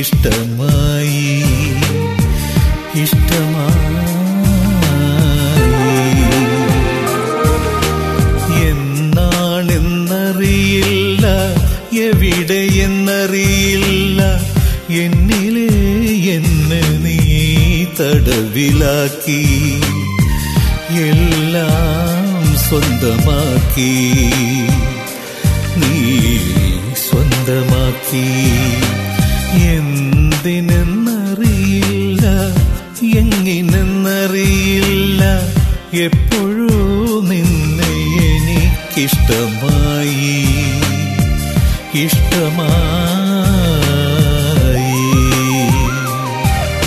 എനിക്കിഷ്ടമായി ഇഷ്ടമായി എന്നാണെന്നറിയില്ല എവിടെയെന്നറിയില്ല എന്നിലെ എന്നെ നീ തടവിലാക്കി എല്ലാം സ്വന്തമാക്കി നീ സ്വന്തമാക്കി എന്തിനെന്നറിയില്ല എങ്ങിനെന്നറിയില്ല എപ്പോഴോ നിന്നെ എനിക്കിഷ്ടമായി ഇഷ്ടമായി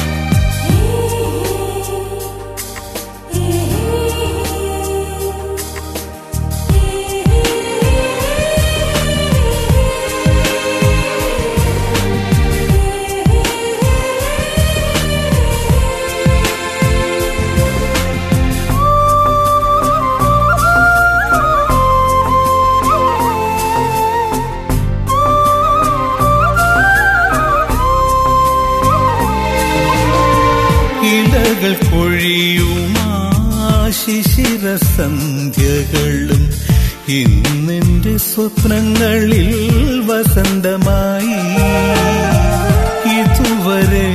ഇലകൾ പൊഴിയുമാ ശിശിര സന്ധ്യകളും ഇന്നെന്റെ സ്വപ്നങ്ങളിൽ വസന്തമായി ഇതുവരെ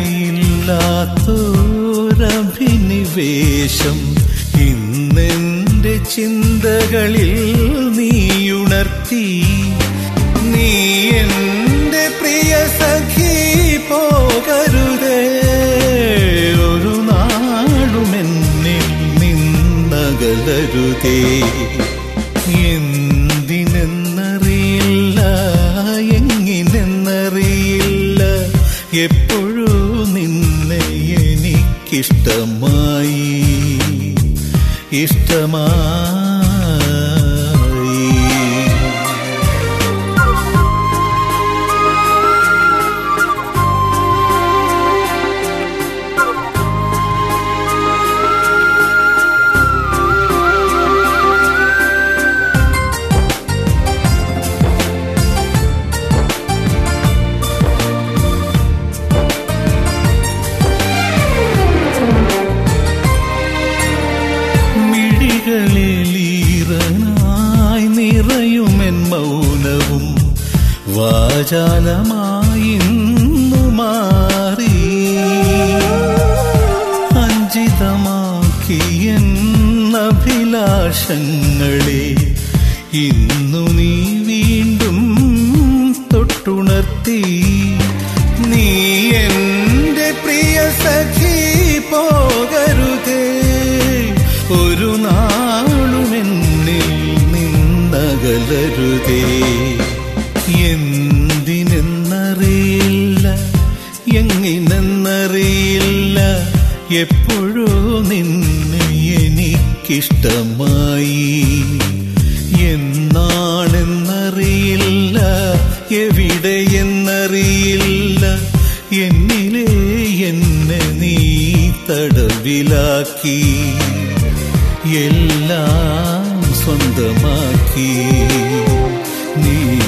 ഇല്ലാത്തൊരഭിനിവേശം ഇന്നെന്റെ ചിന്തകളിൽ നീയുണർത്തി നീ എന്റെ പ്രിയ സഖി പോകരുതേ ഒരു നാളുമെന്നിൽ നിന്നകലരുതേ എന്തിനെന്നറിയില്ല എങ്ങിനെന്നറിയില്ല എപ്പോഴോ നിന്നെ എനിക്കിഷ്ടമായി ഇഷ്ടമായി മിഴികളിലീറനായി നിറയുമെൻ മൗനവും വാചാലമായി ഇന്നു മാറി അഞ്ചിതമാക്കിയെന്നഭിലാഷങ്ങളെ ഇന്നു നീ വീണ്ടും തൊട്ടുണർത്തി നീ എന്റെ പ്രിയ സഖി പോകരുതേ ഒരു നാളുമെന്നിൽ നിന്നകലരുതേ എന്തിനെന്നറിയില്ല എങ്ങിനെന്നറിയില്ല എപ്പോഴോ നിന്നെ എനിക്കിഷ്ടമായി എന്നാണെന്നറിയില്ല എവിടെയെന്നറിയില്ല എന്നിലെ എന്നെ നീ തടവിലാക്കി എല്ലാം സ്വന്തമാക്കി നീ